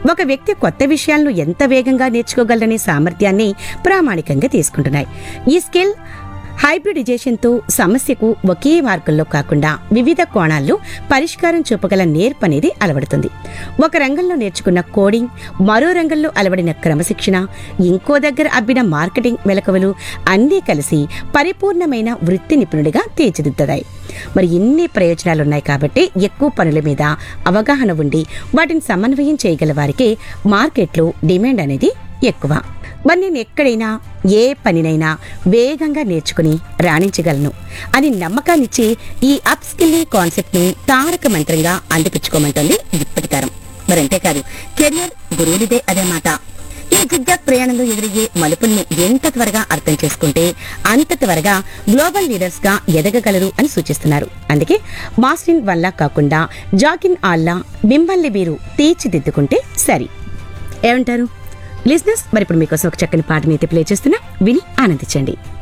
ఒక వ్యక్తి కొత్త విషయాలను ఎంత వేగంగా నేర్చుకోగలరనే సామర్థ్యాన్ని ప్రామాణికంగా తీసుకుంటున్నాయి ఈ స్కిల్ హైబ్రిడైజేషన్తో సమస్యకు ఒకే మార్గంలో కాకుండా వివిధ కోణాల్లో పరిష్కారం చూపగల నేర్పు అనేది అలవడుతుంది ఒక రంగంలో నేర్చుకున్న కోడింగ్ మరో రంగంలో అలవడిన క్రమశిక్షణ ఇంకో దగ్గర అబ్బిన మార్కెటింగ్ మెలకువలు అన్నీ కలిసి పరిపూర్ణమైన వృత్తి నిపుణుడిగా తీర్చిదిద్దుతాయి మరి ఇన్ని ప్రయోజనాలున్నాయి కాబట్టి ఎక్కువ పనుల మీద అవగాహన ఉండి వాటిని సమన్వయం చేయగల వారికి మార్కెట్లో డిమాండ్ అనేది ఎక్కువ మరి నేను ఎక్కడైనా ఏ పనినైనా వేగంగా నేర్చుకుని రాణించగలను అని నమ్మకాన్నిచ్చే ఈ అప్ స్కిల్లింగ్ కాన్సెప్ట్ ని తారక మంత్రంగా అందిపించుకోమంటుంది ఇప్పటికారం మరి అంతేకాదు కెరియర్ గురువునిదే అదే మాట ఈ జిగ్జాగ్ ప్రయాణంలో ఎదురయ్యే మలుపుల్ని ఎంత త్వరగా అర్థం చేసుకుంటే అంత త్వరగా గ్లోబల్ లీడర్స్ గా ఎదగగలరు అని సూచిస్తున్నారు అందుకే మాస్టిన్ వల్ల కాకుండా జాకిన్ ఆల్లా మిమ్మల్ని మీరు తీర్చిదిద్దుకుంటే సరి ఏమంటారు లిజినెస్ మరి ఇప్పుడు మీకోసం ఒక చక్కని పాటని అయితే ప్లే చేస్తున్నా విని ఆనందించండి